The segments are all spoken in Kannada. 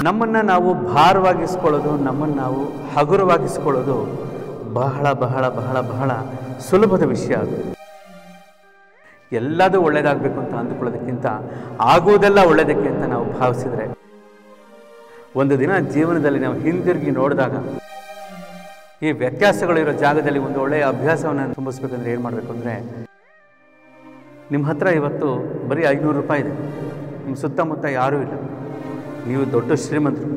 ನಮ್ಮನ್ನು ನಾವು ಭಾರವಾಗಿಸ್ಕೊಳ್ಳೋದು ನಮ್ಮನ್ನು ನಾವು ಹಗುರವಾಗಿಸ್ಕೊಳ್ಳೋದು ಬಹಳ ಬಹಳ ಬಹಳ ಬಹಳ ಸುಲಭದ ವಿಷಯ ಅದು ಎಲ್ಲದೂ ಒಳ್ಳೆಯದಾಗಬೇಕು ಅಂತ ಅಂದುಕೊಳ್ಳೋದಕ್ಕಿಂತ ಆಗುವುದೆಲ್ಲ ಒಳ್ಳೆಯದಕ್ಕೆ ಅಂತ ನಾವು ಭಾವಿಸಿದರೆ ಒಂದು ದಿನ ಜೀವನದಲ್ಲಿ ನಾವು ಹಿಂದಿರುಗಿ ನೋಡಿದಾಗ ಈ ವ್ಯತ್ಯಾಸಗಳಿರೋ ಜಾಗದಲ್ಲಿ ಒಂದು ಒಳ್ಳೆಯ ಅಭ್ಯಾಸವನ್ನು ತುಂಬಿಸ್ಬೇಕಂದ್ರೆ ಏನು ಮಾಡಬೇಕು ಅಂದರೆ ನಿಮ್ಮ ಹತ್ರ ಇವತ್ತು ಬರೀ ಐನೂರು ರೂಪಾಯಿ ಇದೆ ನಿಮ್ಮ ಸುತ್ತಮುತ್ತ ಯಾರೂ ಇಲ್ಲ ನೀವು ದೊಡ್ಡ ಶ್ರೀಮಂತರು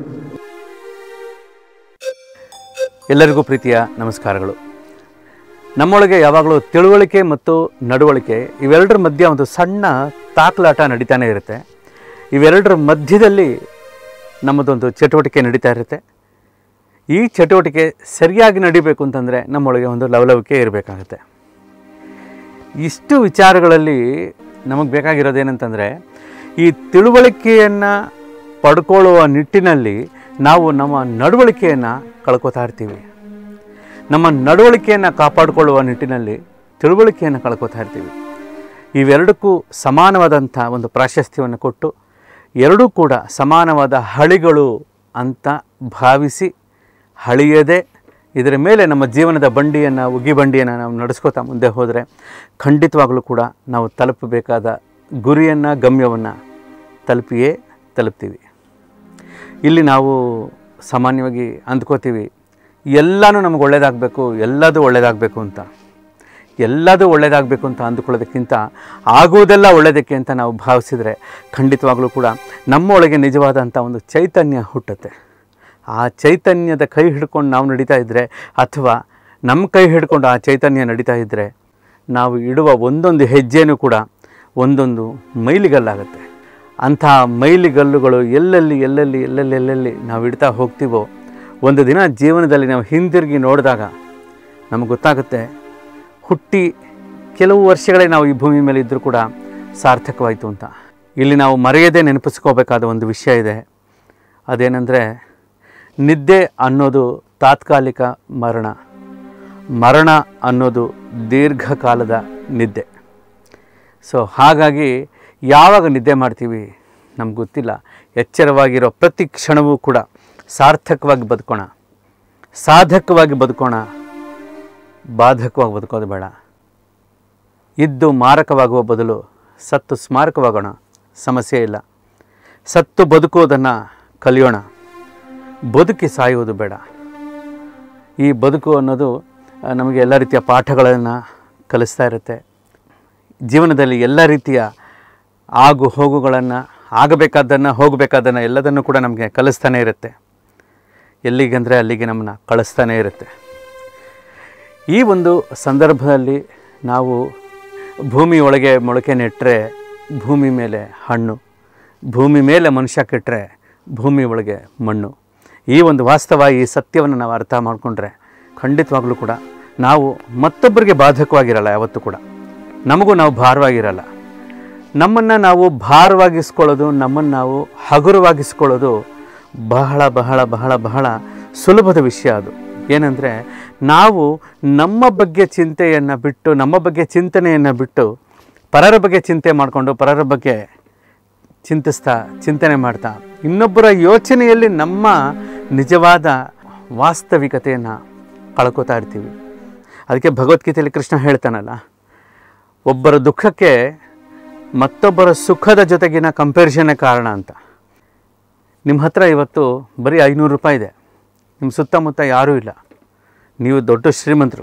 ಎಲ್ಲರಿಗೂ ಪ್ರೀತಿಯ ನಮಸ್ಕಾರಗಳು ನಮ್ಮೊಳಗೆ ಯಾವಾಗಲೂ ತಿಳುವಳಿಕೆ ಮತ್ತು ನಡವಳಿಕೆ ಇವೆರಡರ ಮಧ್ಯೆ ಒಂದು ಸಣ್ಣ ತಾಕಲಾಟ ನಡೀತಾನೆ ಇರುತ್ತೆ ಇವೆರಡರ ಮಧ್ಯದಲ್ಲಿ ನಮ್ಮದೊಂದು ಚಟುವಟಿಕೆ ನಡೀತಾ ಇರುತ್ತೆ ಈ ಚಟುವಟಿಕೆ ಸರಿಯಾಗಿ ನಡಿಬೇಕು ಅಂತಂದರೆ ನಮ್ಮೊಳಗೆ ಒಂದು ಲವಲವಿಕೆ ಇರಬೇಕಾಗತ್ತೆ ಇಷ್ಟು ವಿಚಾರಗಳಲ್ಲಿ ನಮಗೆ ಬೇಕಾಗಿರೋದೇನಂತಂದರೆ ಈ ತಿಳುವಳಿಕೆಯನ್ನು ಪಡ್ಕೊಳ್ಳುವ ನಿಟ್ಟಿನಲ್ಲಿ ನಾವು ನಮ್ಮ ನಡವಳಿಕೆಯನ್ನು ಕಳ್ಕೊತಾ ಇರ್ತೀವಿ ನಮ್ಮ ನಡವಳಿಕೆಯನ್ನು ಕಾಪಾಡಿಕೊಳ್ಳುವ ನಿಟ್ಟಿನಲ್ಲಿ ತಿಳುವಳಿಕೆಯನ್ನು ಕಳ್ಕೊತಾ ಇರ್ತೀವಿ ಇವೆರಡಕ್ಕೂ ಸಮಾನವಾದಂಥ ಒಂದು ಪ್ರಾಶಸ್ತ್ಯವನ್ನು ಕೊಟ್ಟು ಎರಡೂ ಕೂಡ ಸಮಾನವಾದ ಹಳಿಗಳು ಅಂತ ಭಾವಿಸಿ ಹಳಿಯದೆ ಇದರ ಮೇಲೆ ನಮ್ಮ ಜೀವನದ ಬಂಡಿಯನ್ನು ಉಗಿ ಬಂಡಿಯನ್ನು ನಾವು ನಡೆಸ್ಕೋತಾ ಮುಂದೆ ಹೋದರೆ ಖಂಡಿತವಾಗಲೂ ಕೂಡ ನಾವು ತಲುಪಬೇಕಾದ ಗುರಿಯನ್ನು ಗಮ್ಯವನ್ನು ತಲುಪಿಯೇ ತಲುಪ್ತೀವಿ ಇಲ್ಲಿ ನಾವು ಸಾಮಾನ್ಯವಾಗಿ ಅಂದ್ಕೋತೀವಿ ಎಲ್ಲನೂ ನಮಗೆ ಒಳ್ಳೆಯದಾಗಬೇಕು ಎಲ್ಲದೂ ಒಳ್ಳೆಯದಾಗಬೇಕು ಅಂತ ಎಲ್ಲದೂ ಒಳ್ಳೆಯದಾಗಬೇಕು ಅಂತ ಅಂದುಕೊಳ್ಳೋದಕ್ಕಿಂತ ಆಗುವುದೆಲ್ಲ ಒಳ್ಳೆಯದಕ್ಕೆ ಅಂತ ನಾವು ಭಾವಿಸಿದರೆ ಖಂಡಿತವಾಗಲೂ ಕೂಡ ನಮ್ಮೊಳಗೆ ನಿಜವಾದಂಥ ಒಂದು ಚೈತನ್ಯ ಹುಟ್ಟುತ್ತೆ ಆ ಚೈತನ್ಯದ ಕೈ ಹಿಡ್ಕೊಂಡು ನಾವು ನಡೀತಾ ಇದ್ದರೆ ಅಥವಾ ನಮ್ಮ ಕೈ ಹಿಡ್ಕೊಂಡು ಆ ಚೈತನ್ಯ ನಡೀತಾ ಇದ್ದರೆ ನಾವು ಇಡುವ ಒಂದೊಂದು ಹೆಜ್ಜೆನೂ ಕೂಡ ಒಂದೊಂದು ಮೈಲಿಗಲ್ಲಾಗುತ್ತೆ ಅಂಥ ಮೈಲಿಗಲ್ಲುಗಳು ಎಲ್ಲೆಲ್ಲಿ ಎಲ್ಲೆಲ್ಲಿ ಎಲ್ಲೆಲ್ಲಿ ಎಲ್ಲೆಲ್ಲಿ ನಾವು ಇಡ್ತಾ ಹೋಗ್ತೀವೋ ಒಂದು ದಿನ ಜೀವನದಲ್ಲಿ ನಾವು ಹಿಂದಿರುಗಿ ನೋಡಿದಾಗ ನಮಗೆ ಗೊತ್ತಾಗುತ್ತೆ ಹುಟ್ಟಿ ಕೆಲವು ವರ್ಷಗಳೇ ನಾವು ಈ ಭೂಮಿ ಮೇಲೆ ಇದ್ದರೂ ಕೂಡ ಸಾರ್ಥಕವಾಯಿತು ಅಂತ ಇಲ್ಲಿ ನಾವು ಮರೆಯದೇ ನೆನಪಿಸ್ಕೋಬೇಕಾದ ಒಂದು ವಿಷಯ ಇದೆ ಅದೇನೆಂದರೆ ನಿದ್ದೆ ಅನ್ನೋದು ತಾತ್ಕಾಲಿಕ ಮರಣ ಮರಣ ಅನ್ನೋದು ದೀರ್ಘಕಾಲದ ನಿದ್ದೆ ಸೊ ಹಾಗಾಗಿ ಯಾವಾಗ ನಿದ್ದೆ ಮಾಡ್ತೀವಿ ನಮ್ಗೆ ಗೊತ್ತಿಲ್ಲ ಎಚ್ಚರವಾಗಿರೋ ಪ್ರತಿ ಕ್ಷಣವೂ ಕೂಡ ಸಾರ್ಥಕವಾಗಿ ಬದುಕೋಣ ಸಾಧಕವಾಗಿ ಬದುಕೋಣ ಬಾಧಕವಾಗಿ ಬದುಕೋದು ಬೇಡ ಇದ್ದು ಮಾರಕವಾಗುವ ಬದಲು ಸತ್ತು ಸ್ಮಾರಕವಾಗೋಣ ಸಮಸ್ಯೆ ಇಲ್ಲ ಸತ್ತು ಬದುಕುವುದನ್ನು ಕಲಿಯೋಣ ಬದುಕಿ ಸಾಯುವುದು ಬೇಡ ಈ ಬದುಕು ಅನ್ನೋದು ಆ, ನಮಗೆ ಎಲ್ಲ ರೀತಿಯ ಪಾಠಗಳನ್ನು ಕಲಿಸ್ತಾ ಇರುತ್ತೆ ಜೀವನದಲ್ಲಿ ಎಲ್ಲ ರೀತಿಯ ಆಗು ಹೋಗುಗಳನ್ನು ಆಗಬೇಕಾದ್ದನ್ನು ಹೋಗಬೇಕಾದ್ದನ್ನು ಎಲ್ಲದನ್ನು ಕೂಡ ನಮಗೆ ಕಲಿಸ್ತಾನೆ ಇರುತ್ತೆ ಎಲ್ಲಿಗೆಂದರೆ ಅಲ್ಲಿಗೆ ನಮ್ಮನ್ನು ಕಳಿಸ್ತಾನೆ ಇರುತ್ತೆ ಈ ಒಂದು ಸಂದರ್ಭದಲ್ಲಿ ನಾವು ಭೂಮಿ ಒಳಗೆ ಮೊಳಕೆ ನೆಟ್ಟರೆ ಭೂಮಿ ಮೇಲೆ ಹಣ್ಣು ಭೂಮಿ ಮೇಲೆ ಮನುಷ್ಯ ಕೆಟ್ಟರೆ ಭೂಮಿ ಒಳಗೆ ಮಣ್ಣು ಈ ಒಂದು ವಾಸ್ತವ ಈ ಸತ್ಯವನ್ನು ನಾವು ಅರ್ಥ ಮಾಡಿಕೊಂಡ್ರೆ ಖಂಡಿತವಾಗ್ಲೂ ಕೂಡ ನಾವು ಮತ್ತೊಬ್ಬರಿಗೆ ಬಾಧಕವಾಗಿರಲ್ಲ ಯಾವತ್ತೂ ಕೂಡ ನಮಗೂ ನಾವು ಭಾರವಾಗಿರಲ್ಲ ನಮ್ಮನ್ನು ನಾವು ಭಾರವಾಗಿಸ್ಕೊಳ್ಳೋದು ನಮ್ಮನ್ನು ನಾವು ಹಗುರವಾಗಿಸ್ಕೊಳ್ಳೋದು ಬಹಳ ಬಹಳ ಬಹಳ ಬಹಳ ಸುಲಭದ ವಿಷಯ ಅದು ಏನಂದರೆ ನಾವು ನಮ್ಮ ಬಗ್ಗೆ ಚಿಂತೆಯನ್ನು ಬಿಟ್ಟು ನಮ್ಮ ಬಗ್ಗೆ ಚಿಂತನೆಯನ್ನು ಬಿಟ್ಟು ಪರರ ಬಗ್ಗೆ ಚಿಂತೆ ಮಾಡಿಕೊಂಡು ಪರರ ಬಗ್ಗೆ ಚಿಂತಿಸ್ತಾ ಚಿಂತನೆ ಮಾಡ್ತಾ ಇನ್ನೊಬ್ಬರ ಯೋಚನೆಯಲ್ಲಿ ನಮ್ಮ ನಿಜವಾದ ವಾಸ್ತವಿಕತೆಯನ್ನು ಕಳ್ಕೊತಾ ಇರ್ತೀವಿ ಅದಕ್ಕೆ ಭಗವದ್ಗೀತೆಯಲ್ಲಿ ಕೃಷ್ಣ ಹೇಳ್ತಾನಲ್ಲ ಒಬ್ಬರ ದುಃಖಕ್ಕೆ ಮತ್ತೊಬ್ಬರ ಸುಖದ ಜೊತೆಗಿನ ಕಂಪ್ಯಾರಿಸನ್ನೇ ಕಾರಣ ಅಂತ ನಿಮ್ಮ ಹತ್ರ ಇವತ್ತು ಬರೀ ಐನೂರು ರೂಪಾಯಿ ಇದೆ ನಿಮ್ಮ ಸುತ್ತಮುತ್ತ ಯಾರೂ ಇಲ್ಲ ನೀವು ದೊಡ್ಡ ಶ್ರೀಮಂತರು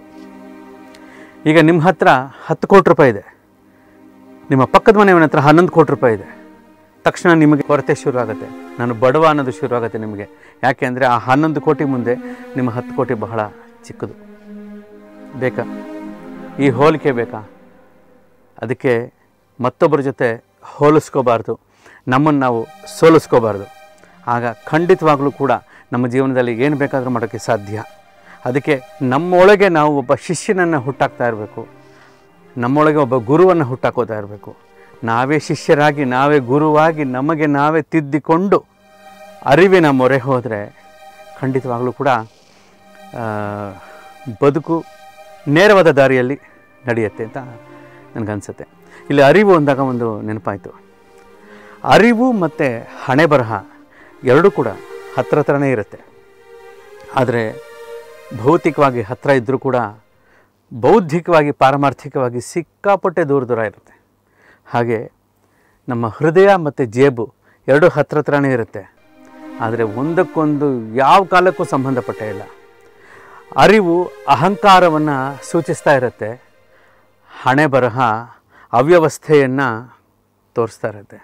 ಈಗ ನಿಮ್ಮ ಹತ್ರ ಹತ್ತು ಕೋಟಿ ರೂಪಾಯಿ ಇದೆ ನಿಮ್ಮ ಪಕ್ಕದ ಮನೆಯವನ ಹತ್ರ ಹನ್ನೊಂದು ಕೋಟಿ ರೂಪಾಯಿ ಇದೆ ತಕ್ಷಣ ನಿಮಗೆ ಕೊರತೆ ಶುರು ಆಗುತ್ತೆ ನಾನು ಬಡವ ಅನ್ನೋದು ಶುರು ಆಗುತ್ತೆ ನಿಮಗೆ ಯಾಕೆ ಅಂದರೆ ಆ ಹನ್ನೊಂದು ಕೋಟಿ ಮುಂದೆ ನಿಮ್ಮ ಹತ್ತು ಕೋಟಿ ಬಹಳ ಚಿಕ್ಕದು ಬೇಕಾ ಈ ಹೋಲಿಕೆ ಬೇಕಾ ಅದಕ್ಕೆ ಮತ್ತೊಬ್ಬರ ಜೊತೆ ಹೋಲಿಸ್ಕೋಬಾರ್ದು ನಮ್ಮನ್ನು ನಾವು ಸೋಲಿಸ್ಕೋಬಾರ್ದು ಆಗ ಖಂಡಿತವಾಗಲೂ ಕೂಡ ನಮ್ಮ ಜೀವನದಲ್ಲಿ ಏನು ಬೇಕಾದರೂ ಮಾಡೋಕ್ಕೆ ಸಾಧ್ಯ ಅದಕ್ಕೆ ನಮ್ಮೊಳಗೆ ನಾವು ಒಬ್ಬ ಶಿಷ್ಯನನ್ನು ಹುಟ್ಟಾಕ್ತಾ ಇರಬೇಕು ನಮ್ಮೊಳಗೆ ಒಬ್ಬ ಗುರುವನ್ನು ಹುಟ್ಟಾಕೋತಾ ಇರಬೇಕು ನಾವೇ ಶಿಷ್ಯರಾಗಿ ನಾವೇ ಗುರುವಾಗಿ ನಮಗೆ ನಾವೇ ತಿದ್ದಿಕೊಂಡು ಅರಿವಿನ ಮೊರೆ ಹೋದರೆ ಖಂಡಿತವಾಗಲೂ ಕೂಡ ಆ, ಬದುಕು ನೇರವಾದ ದಾರಿಯಲ್ಲಿ ನಡೆಯುತ್ತೆ ಅಂತ ನನಗನ್ಸುತ್ತೆ ಇಲ್ಲಿ ಅರಿವು ಅಂದಾಗ ಒಂದು ನೆನಪಾಯಿತು ಅರಿವು ಮತ್ತು ಹಣೆ ಬರಹ ಎರಡೂ ಕೂಡ ಹತ್ರ ಹತ್ರನೇ ಇರುತ್ತೆ ಆದರೆ ಭೌತಿಕವಾಗಿ ಹತ್ತಿರ ಇದ್ದರೂ ಕೂಡ ಬೌದ್ಧಿಕವಾಗಿ ಪಾರಮಾರ್ಥಿಕವಾಗಿ ಸಿಕ್ಕಾಪಟ್ಟೆ ದೂರ ದೂರ ಇರುತ್ತೆ ಹಾಗೆ ನಮ್ಮ ಹೃದಯ ಮತ್ತು ಜೇಬು ಎರಡೂ ಹತ್ರ ಹತ್ರನೇ ಇರುತ್ತೆ ಆದರೆ ಒಂದಕ್ಕೊಂದು ಯಾವ ಕಾಲಕ್ಕೂ ಸಂಬಂಧಪಟ್ಟೇ ಇಲ್ಲ ಅರಿವು ಅಹಂಕಾರವನ್ನು ಸೂಚಿಸ್ತಾ ಇರುತ್ತೆ ಹಣೆ ಬರಹ ಅವ್ಯವಸ್ಥೆಯನ್ನು ತೋರಿಸ್ತಾ ಇರುತ್ತೆ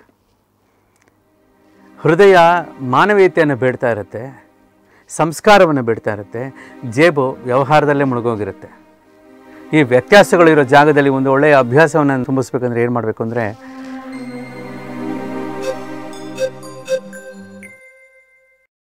ಹೃದಯ ಮಾನವೀಯತೆಯನ್ನು ಬೇಡ್ತಾ ಇರುತ್ತೆ ಸಂಸ್ಕಾರವನ್ನು ಬೇಡ್ತಾ ಇರುತ್ತೆ ಜೇಬು ವ್ಯವಹಾರದಲ್ಲೇ ಮುಳುಗೋಗಿರುತ್ತೆ ಈ ವ್ಯತ್ಯಾಸಗಳಿರೋ ಜಾಗದಲ್ಲಿ ಒಂದು ಒಳ್ಳೆಯ ಅಭ್ಯಾಸವನ್ನು ತುಂಬಿಸ್ಬೇಕಂದ್ರೆ ಏನು ಮಾಡಬೇಕು ಅಂದರೆ